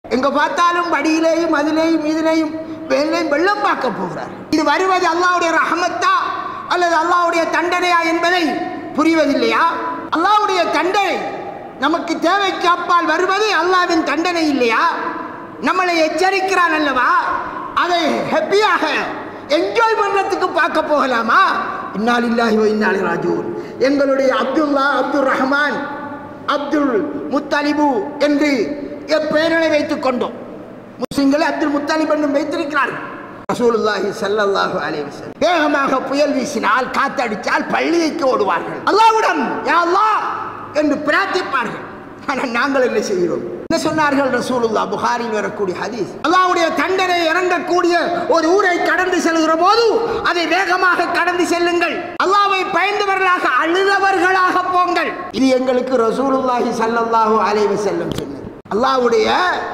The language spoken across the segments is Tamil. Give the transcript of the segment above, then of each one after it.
எங்க பார்த்தாலும் வடியிலேயும் அதிலேயும் இதிலேயும் வெள்ளையும் வெள்ளம் பார்க்க போகிறார் இது வருவது அல்லாவுடைய ரஹமத்தா அல்லது அல்லாவுடைய தண்டனையா என்பதை புரிவதில்லையா அல்லாவுடைய தண்டனை நமக்கு தேவைக்கு அப்பால் வருவது அல்லாவின் தண்டனை இல்லையா நம்மளை எச்சரிக்கிறான் அல்லவா அதை ஹெப்பியாக என்ஜாய் பண்றதுக்கு பார்க்க போகலாமா இன்னால் இல்லாஹி இன்னாலி ராஜூன் எங்களுடைய அப்துல்லா அப்துல் ரஹ்மான் அப்துல் முத்தலிபு என்று எப்பெயர்களை வைத்துக் கொண்டோம் முஸ்லிம்களை அப்துல் முத்தாலிப் என்றும் வைத்திருக்கிறார்கள் ரசூலுல்லாஹி ஸல்லல்லாஹு அலைஹி வஸல்லம் வேகமாக புயல் வீசினால் காத்தடித்தால் பள்ளியைக்கு ஓடுவார்கள் அல்லாஹ்விடம் யா அல்லாஹ் என்று பிரார்த்திப்பார்கள் ஆனால் நாங்கள் என்ன செய்கிறோம் என்ன சொன்னார்கள் ரசூலுல்லா புகாரில் வரக்கூடிய ஹதீஸ் அல்லாஹ்வுடைய தண்டனை இறங்கக்கூடிய ஒரு ஊரை கடந்து செல்கிற போது அதை வேகமாக கடந்து செல்லுங்கள் அல்லாஹ்வை பயந்தவர்களாக அழுதவர்களாக போங்கள் இது எங்களுக்கு ரசூலுல்லாஹி ஸல்லல்லாஹு அலைஹி வஸல்லம் சொன்னது அல்லாஹ்வுடைய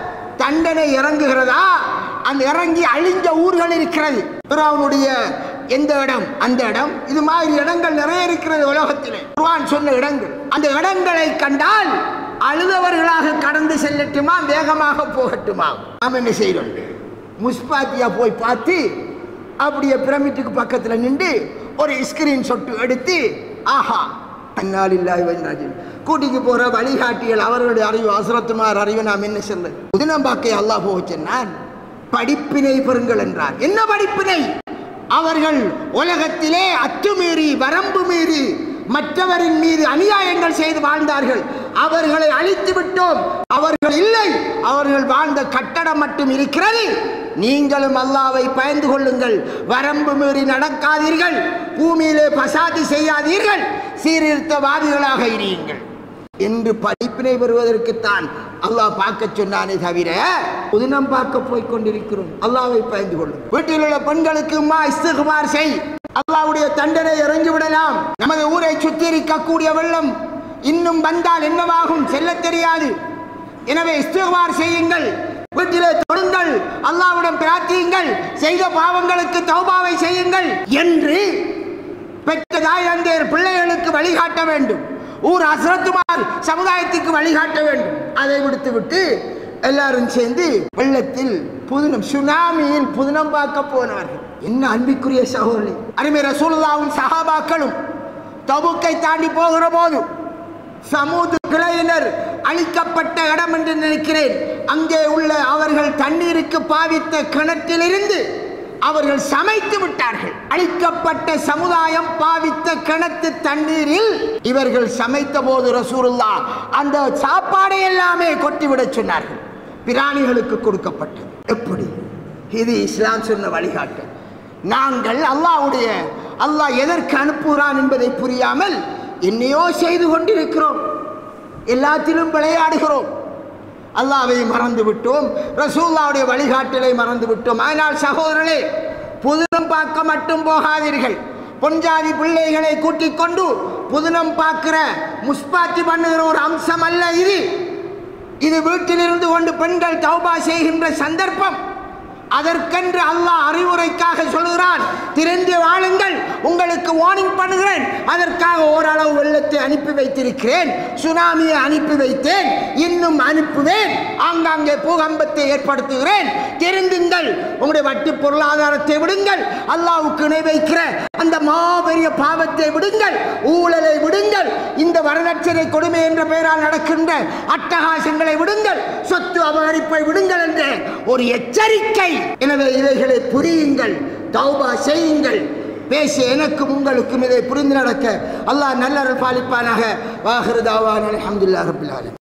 தண்டனை இறங்குகிறதா அந்த இறங்கி அழிஞ்ச ஊர்கள் இருக்கிறது பிறவனுடைய எந்த இடம் அந்த இடம் இது மாதிரி இடங்கள் நிறைய இருக்கிறது உலகத்திலே குர்ஆன் சொன்ன இடங்கள் அந்த இடங்களை கண்டால் அழுதவர்களாக கடந்து செல்லட்டுமா வேகமாக போகட்டுமா நாம் என்ன செய்யறோம் முஸ்பாத்தியா போய் பார்த்து அப்படியே பிரமிட்டுக்கு பக்கத்தில் நின்று ஒரு ஸ்கிரீன் சொட்டு எடுத்து ஆஹா அந்நாளில்லாஹி வஜ்ராஜின் கூட்டிக்கு போற வழிகாட்டிகள் அவர்களுடைய அறிவு அசுரத்துமார் அறிவு நாம் என்ன சொல்ல புதினம்பாக்கை அல்லாஹ் போக சொன்னான் படிப்பினை பெறுங்கள் என்றார் என்ன படிப்பினை அவர்கள் உலகத்திலே அத்துமீறி வரம்பு மீறி மற்றவரின் மீது அநியாயங்கள் செய்து வாழ்ந்தார்கள் அவர்களை அழித்து விட்டோம் அவர்கள் இல்லை அவர்கள் வாழ்ந்த கட்டடம் மட்டும் இருக்கிறது நீங்களும் அல்லாவை பயந்து கொள்ளுங்கள் வரம்பு மீறி நடக்காதீர்கள் பூமியிலே பசாதி செய்யாதீர்கள் சீர்திருத்தவாதிகளாக இருங்கள் என்று படிப்பினை பெறுவதற்குத்தான் அல்லாஹ் பார்க்க சொன்னானே தவிர புதினம் பார்க்க போய் கொண்டிருக்கிறோம் அல்லாவை பயந்து கொள்ளும் வீட்டில் உள்ள பெண்களுக்கு மா இஸ்திகுமார் செய் அல்லாவுடைய தண்டனை இறங்கி விடலாம் நமது ஊரை சுற்றி இருக்கக்கூடிய வெள்ளம் இன்னும் வந்தால் என்னவாகும் செல்ல தெரியாது எனவே இஸ்திகுமார் செய்யுங்கள் வீட்டிலே தொழுங்கள் அல்லாவிடம் பிரார்த்தியுங்கள் செய்த பாவங்களுக்கு தௌபாவை செய்யுங்கள் என்று பெற்ற தாய் தந்தையர் பிள்ளைகளுக்கு வழிகாட்ட வேண்டும் ஊர் அசரத்துமார் சமுதாயத்துக்கு வழிகாட்ட வேண்டும் அதை விடுத்து விட்டு எல்லாரும் சேர்ந்து வெள்ளத்தில் புதினம் சுனாமியில் புதினம் பார்க்க போனவர்கள் என்ன அன்பிற்குரிய சகோதரி அருமை ரசூலுல்லாவும் சஹாபாக்களும் தபுக்கை தாண்டி போகிற போது சமூக கிளையினர் அழிக்கப்பட்ட இடம் என்று நினைக்கிறேன் அங்கே உள்ள அவர்கள் தண்ணீருக்கு பாவித்த கிணற்றிலிருந்து அவர்கள் சமைத்து விட்டார்கள் அழிக்கப்பட்ட சமுதாயம் பாவித்த கிணத்து தண்ணீரில் இவர்கள் சமைத்த போது ரசூலுல்லா அந்த சாப்பாடை எல்லாமே கொட்டிவிடச் சொன்னார்கள் பிராணிகளுக்கு கொடுக்கப்பட்டது எப்படி இது இஸ்லாம் சொன்ன வழிகாட்டு நாங்கள் அல்லாஹ்வுடைய அல்லாஹ் எதற்கு அனுப்புகிறான் என்பதை புரியாமல் என்னையோ செய்து கொண்டிருக்கிறோம் எல்லாத்திலும் விளையாடுகிறோம் அல்லாவை மறந்து விட்டோம் ரசூல்லாவுடைய வழிகாட்டலை மறந்து விட்டோம் ஆனால் சகோதரர்களே புதினம் பார்க்க மட்டும் போகாதீர்கள் பொஞ்சாதி பிள்ளைகளை கூட்டிக் கொண்டு புதினம் பார்க்கிற முஸ்பாத்தி பண்ணுகிற ஒரு அம்சம் அல்ல இது இது வீட்டிலிருந்து கொண்டு பெண்கள் தௌபா செய்கின்ற சந்தர்ப்பம் அதற்கென்று அல்லாஹ் அறிவுரைக்காக சொல்கிறான் திறந்து வாழுங்கள் உங்களுக்கு வார்னிங் பண்ணுகிறேன் அதற்காக ஓரளவு வெள்ளத்தை அனுப்பி வைத்திருக்கிறேன் சுனாமியை அனுப்பி வைத்தேன் இன்னும் அனுப்புவேன் ஆங்காங்கே பூகம்பத்தை ஏற்படுத்துகிறேன் தெரிந்துங்கள் உங்களுடைய வட்டி பொருளாதாரத்தை விடுங்கள் அல்லாவுக்கு இணை வைக்கிற அந்த மாபெரிய பாவத்தை விடுங்கள் ஊழலை விடுங்கள் இந்த வரதட்சணை கொடுமை என்ற பெயரால் நடக்கின்ற அட்டகாசங்களை விடுங்கள் சொத்து அபகரிப்பை விடுங்கள் என்ற ஒரு எச்சரிக்கை எனவே இவைகளை புரியுங்கள் தௌபா செய்யுங்கள் பேச எனக்கும் உங்களுக்கும் இதை புரிந்து நடக்க அல்லாஹ் நல்லருள் பாலிப்பானாக வாஹிருதாவான் அலமதுல்லா ரபில் ஆலமீன்